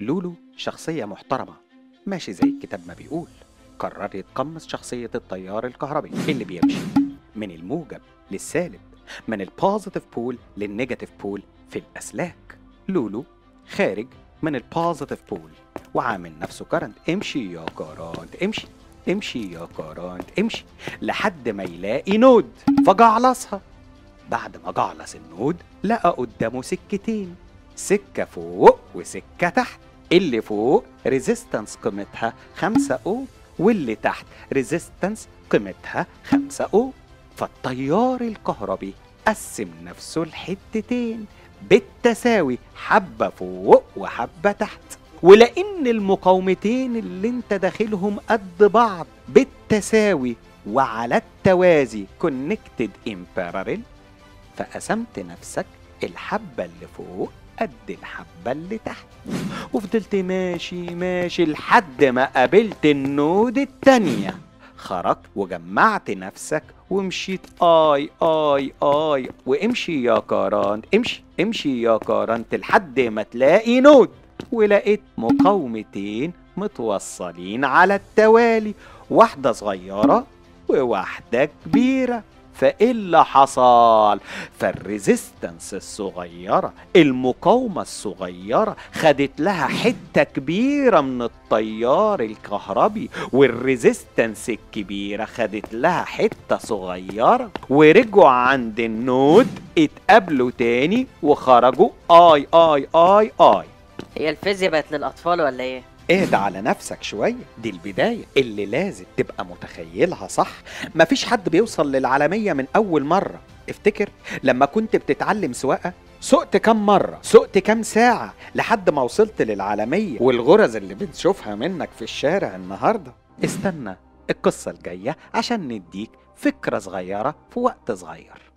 لولو شخصية محترمة ماشي زي الكتاب ما بيقول قرر يتقمص شخصية التيار الكهربي اللي بيمشي من الموجب للسالب من البوزيتيف بول للنيجاتيف بول في الأسلاك لولو خارج من البوزيتيف بول وعامل نفسه كرنت امشي يا كرنت امشي امشي يا كرنت امشي لحد ما يلاقي نود فجعلصها بعد ما جعلص النود لقى قدامه سكتين سكة فوق وسكة تحت اللي فوق ريزيستنس قيمتها 5 اوم واللي تحت ريزيستنس قيمتها 5 اوم فالتيار الكهربي قسم نفسه لحتتين بالتساوي حبة فوق وحبة تحت ولأن المقاومتين اللي انت داخلهم قد بعض بالتساوي وعلى التوازي connected in parallel فقسمت نفسك الحبة اللي فوق قد الحبة اللي تحت وفضلت ماشي ماشي لحد ما قابلت النود التانية خرجت وجمعت نفسك ومشيت اي اي اي وامشي يا كارانت امشي امشي يا كارانت لحد ما تلاقي نود ولقيت مقاومتين متوصلين على التوالي واحدة صغيرة وواحدة كبيرة فايه اللي حصل فالريزيستنس الصغيرة المقاومة الصغيرة خدت لها حتة كبيرة من التيار الكهربي والريزيستنس الكبيرة خدت لها حتة صغيرة ورجعوا عند النود اتقابلوا تاني وخرجوا اي اي اي اي هي الفيزياء بقت للأطفال ولا إيه؟ اهدى على نفسك شوية دي البداية اللي لازم تبقى متخيلها صح مفيش حد بيوصل للعالمية من أول مرة افتكر لما كنت بتتعلم سواقة سقت كم مرة سقت كم ساعة لحد ما وصلت للعالمية والغرز اللي بنشوفها منك في الشارع النهاردة استنى القصة الجاية عشان نديك فكرة صغيرة في وقت صغير